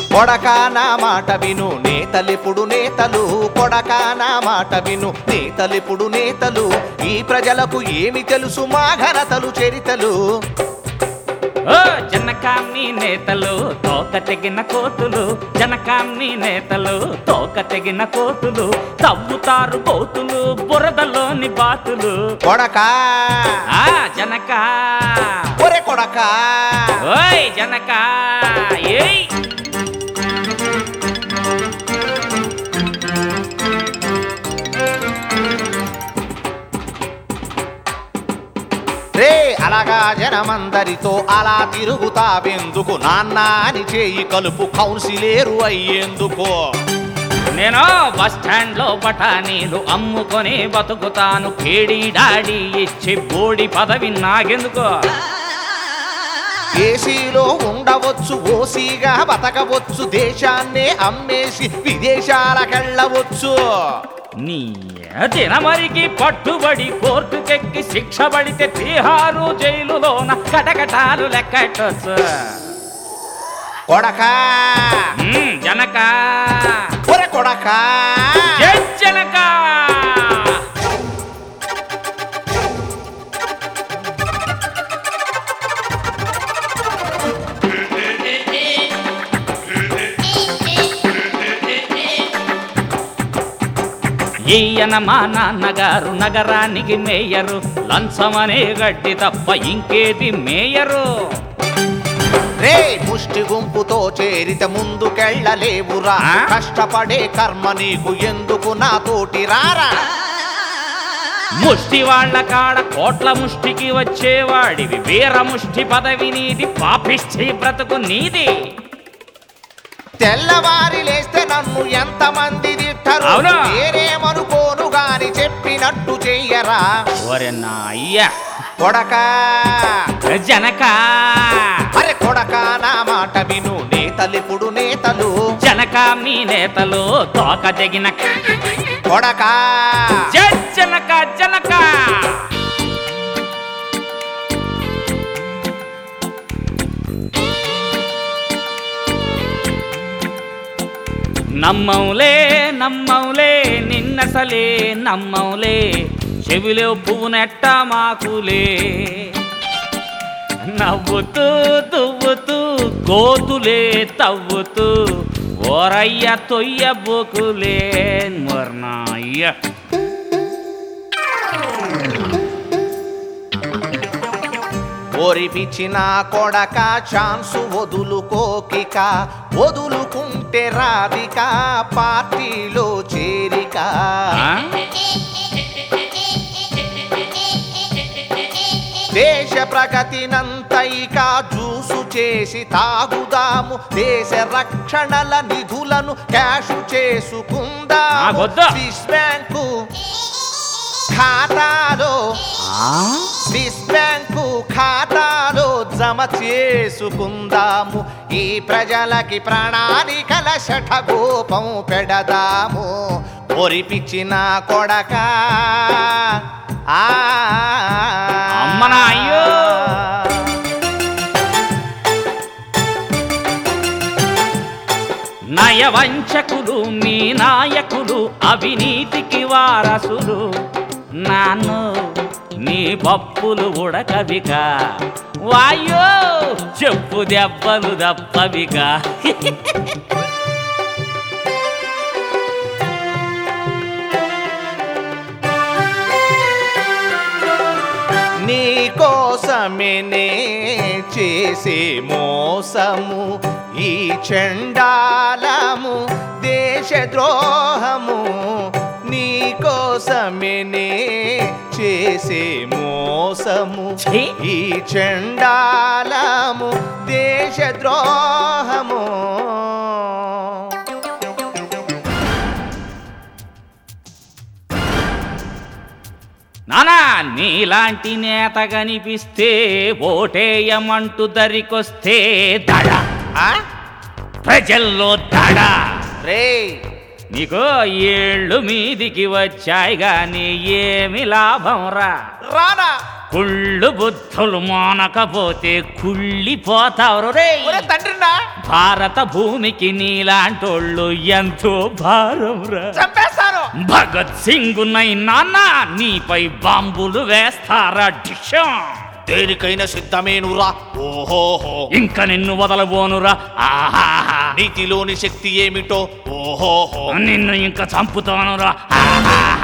కొడకా నా మాట విను నేతలిపుడు నేతలు కొడకా నా మాట విను నేతలిపుడు నేతలు ఈ ప్రజలకు ఏమి తెలుసు మా ఘనతలు చరితలు ఓ జనకాన్ని నేతలు తోక తెగిన కోతులు జనకాన్ని నేతలు తోక తెగిన కోతులు తవ్వుతారు కోతులు బురదలోని బాతులు కొడకా ఆ జనక ఒరే కొడకా ఓయ్ జనక ఏయ్ రే అలాగా జనమందరితో అలా తిరుగుతావెందుకు నాన్న అని చేయి కలుపు కౌన్సిలేరు అయ్యేందుకు నేను బస్ స్టాండ్ లో బఠానీలు అమ్ముకొని బతుకుతాను కేడి డాడీ ఇచ్చి బోడి పదవి నాగెందుకు ఏసీలో ఉండవచ్చు ఓసీగా బతకవచ్చు దేశాన్నే అమ్మేసి విదేశాలకెళ్ళవచ్చు నీ దినమరికి పట్టుబడి కోర్టుకెక్కి శిక్ష పడితే తీహారు జైలులోన కటకటాలు లెక్కట్టొచ్చు కొడకా మ్మ్, జనక ఒరే కొడకా జై జనక ఈయన మా నాన్నగారు నగరానికి మేయరు లంచమనే గడ్డి తప్ప ఇంకేది మేయరు రే ముష్టి గుంపుతో చేరిత ముందుకెళ్ళలేవురా ఆ? కష్టపడే కర్మ నీకు ఎందుకు నాతోటి రారా ముష్టి వాళ్ళ కాడ కోట్ల ముష్టికి వచ్చేవాడివి వీర ముష్టి పదవి నీది పాపిష్టి బ్రతుకు నీది తెల్లవారి లేస్తే నన్ను ఎంతమంది తిట్టరు అవునా? నేనేమనుకోను గాని చెప్పినట్టు చెయ్యరా ఒరే నా అయ్యా కొడకా జనక అరే కొడకా నా మాట విను నేతలిపుడు నేతలు జనక మీ నేతలు తోక తెగిన కొడకా జై జనక జనక నమ్మవులే నమ్మవులే నిన్నసలే నమ్మవులే చెవిలో పువ్వునెట్ట మాకులే నవ్వుతూ దువ్వుతూ కోతులే తవ్వుతూ ఓరయ్య తొయ్య బొకులే మొర్నాయ్య ఓరిపిచ్చిన కొడక ఛాన్సు వదులుకోకిక వదులుకుంటే రాదిక పార్టీలో చేరిక ఆ? దేశ ప్రగతినంతైక జూసు చేసి తాగుదాము దేశ రక్షణల నిధులను క్యాష్ ఆ, చేసుకుందాము వద్దా. స్విస్ బ్యాంకు ఖాతాలో స్విస్ బ్యాంకు ఖాతాలో జమ చేసుకుందాము ఈ ప్రజలకి ప్రణాళికల శఠగోపం పెడదాము ఒరిపిచ్చిన కొడక ఆ అమ్మనా అయ్యో. నయవంచకులు మీ నాయకులు అవినీతికి వారసులు నాన్ను నీ పప్పులు ఉడకవిక వాయో చెప్పు దెబ్బలు దప్పవిక నీ కోసమే నే చేసే మోసము ఈ చండాలము దేశద్రోహము నీ కోసమే నే చేసే మోసము ఛీ! ఈ చండాలము దేశద్రోహము నానా నీలాంటి నేత కనిపిస్తే ఓటేయమంటూ దరికొస్తే దడ ఆ? ప్రజల్లో దడ రేయ్ నీకు ఏళ్ళు మీదికి వచ్చాయి గాని ఏమి లాభం రా రానా కుళ్ళు బుద్ధులు మానకపోతే కుళ్ళిపోతారు రే ఒరే తండ్రినా భారత భూమికి నీలాంటోళ్ళు ఎంతో భారంరా చంపేస్తాను భగత్ సింగ్ నై నాన్న నీపై బాంబులు వేస్తారా డిషం దేనికైనా సిద్ధమేనురా ఓహోహో ఇంక నిన్ను వదలబోనురా ఆహాహా నీతిలోని శక్తి ఏమిటో ఓహోహో నిన్ను ఇంక చంపుతానురా ఆహాహా